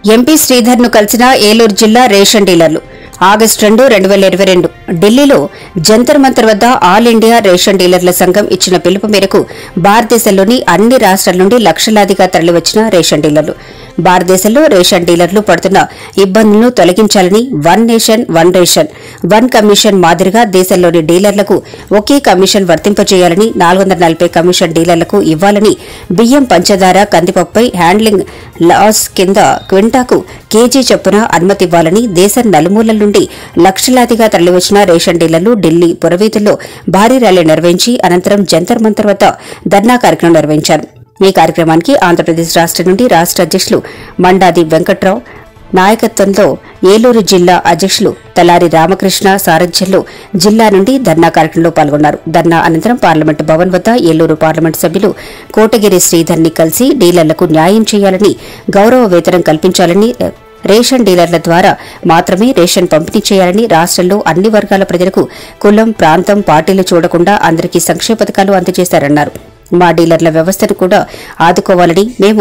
MP Sridhar ను కలిసిన ఏలూరు జిల్లా రేషన్ డీలర్లు ఆగస్టు రెండు రెండు వేల ఇరవై రెండు ఢిల్లీలో జంతర్ మంతర్ వద్ద ఆల్ ఇండియా రేషన్ డీలర్ల సంఘం ఇచ్చిన పిలుపు మేరకు భారతదేశంలోని అన్ని రాష్ట్రాల నుండి లక్షలాదిగా తరలివచ్చిన రేషన్ డీలర్లు భారతదేశంలో రేషన్ డీలర్లు పడుతున్న ఇబ్బందులను తొలగించాలని one nation one ration one commission మాదిరిగా దేశంలోని డీలర్లకు ఒకే కమిషన్ వర్తింపజేయాలని నాలుగు వందల నలభై కమిషన్ డీలర్లకు ఇవ్వాలని బియ్యం పంచదార కందిపప్పుపై హ్యాండ్లింగ్ లాస్ కింద క్వింటాకు కేజీ చొప్పున అనుమతి ఇవ్వాలని దేశం నలుమూలల నుండి లక్షలాదిగా తరలివచ్చిన రేషన్ డీలర్లు ఢిల్లీ పురవీధుల్లో భారీ ర్యాలీ నిర్వహించి అనంతరం జంతర్ మంతర్ వద్ద ధర్నా కార్యక్రమం నిర్వహించారు ఈ కార్యక్రమానికి ఆంధ్రప్రదేశ్ రాష్ట్ర నుండి రాష్ట్ర అధ్యక్షులు మండాది వెంకట్రావు నాయకత్వంలో ఏలూరు జిల్లా అధ్యక్షులు తలారి రామకృష్ణ సారథ్యంలో జిల్లా నుండి ధర్నా కార్యక్రమంలో పాల్గొన్నారు ధర్నా అనంతరం పార్లమెంటు భవన్ వద్ద ఏలూరు పార్లమెంటు సభ్యులు కోటగిరి శ్రీధర్ని కలిసి డీలర్లకు న్యాయం చేయాలని గౌరవ వేతనం కల్పించాలని రేషన్ డీలర్ల ద్వారా మాత్రమే రేషన్ పంపిణీ చేయాలని రాష్ట్రంలో అన్ని వర్గాల ప్రజలకు కులం ప్రాంతం పార్టీలు చూడకుండా అందరికీ సంక్షేమ పథకాలు అందజేశారన్నారు మా డీలర్ల వ్యవస్థను కూడా ఆదుకోవాలని మేము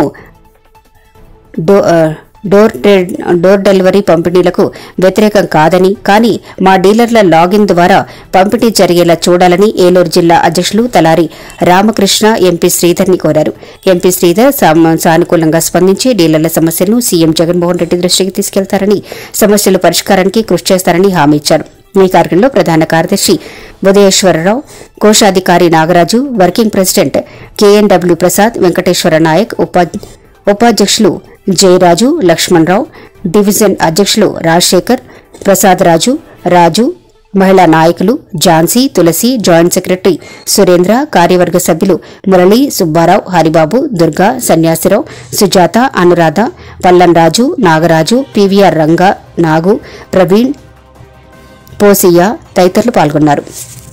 డో- ఆ, డోర్ డె- డోర్ డెలివరీ పంపిణీలకు వ్యతిరేకం కాదని కానీ మా డీలర్ల లాగిన్ ద్వారా పంపిణీ జరిగేలా చూడాలని ఏలూరు జిల్లా అధ్యక్షులు తలారి రామకృష్ణ ఎంపీ శ్రీధర్ని కోరారు ఎంపీ శ్రీధర్ సామ- సానుకూలంగా స్పందించి డీలర్ల సమస్యలను సీఎం జగన్మోహన్ రెడ్డి దృష్టికి తీసుకెళ్తారని సమస్యల పరిష్కారానికి కృషి చేస్తారని హామీ ఇచ్చారు ఈ కార్యక్రమంలో ప్రధాన కార్యదర్శి ఉదయేశ్వరరావు కోశాధికారి Nagaraju working president KNW Prasad Venkateswara Nayak ఉపా ఉపాధ్యక్షులు జయరాజు లక్ష్మణరావు డివిజన్ అధ్యక్షులు రాజశేఖర్ ప్రసాద్ రాజు రాజు మహిళా నాయకులు ఝాన్సీ తులసి జాయింట్ సెక్రటరీ సురేంద్ర కార్యవర్గ సభ్యులు మురళి సుబ్బారావు హరిబాబు దుర్గా సన్యాసిరావు సుజాత అనురాధ పల్లం రాజు నాగరాజు పీవీఆర్ రంగా నాగు ప్రవీణ్ పోసియా తదితరులు పాల్గొన్నారు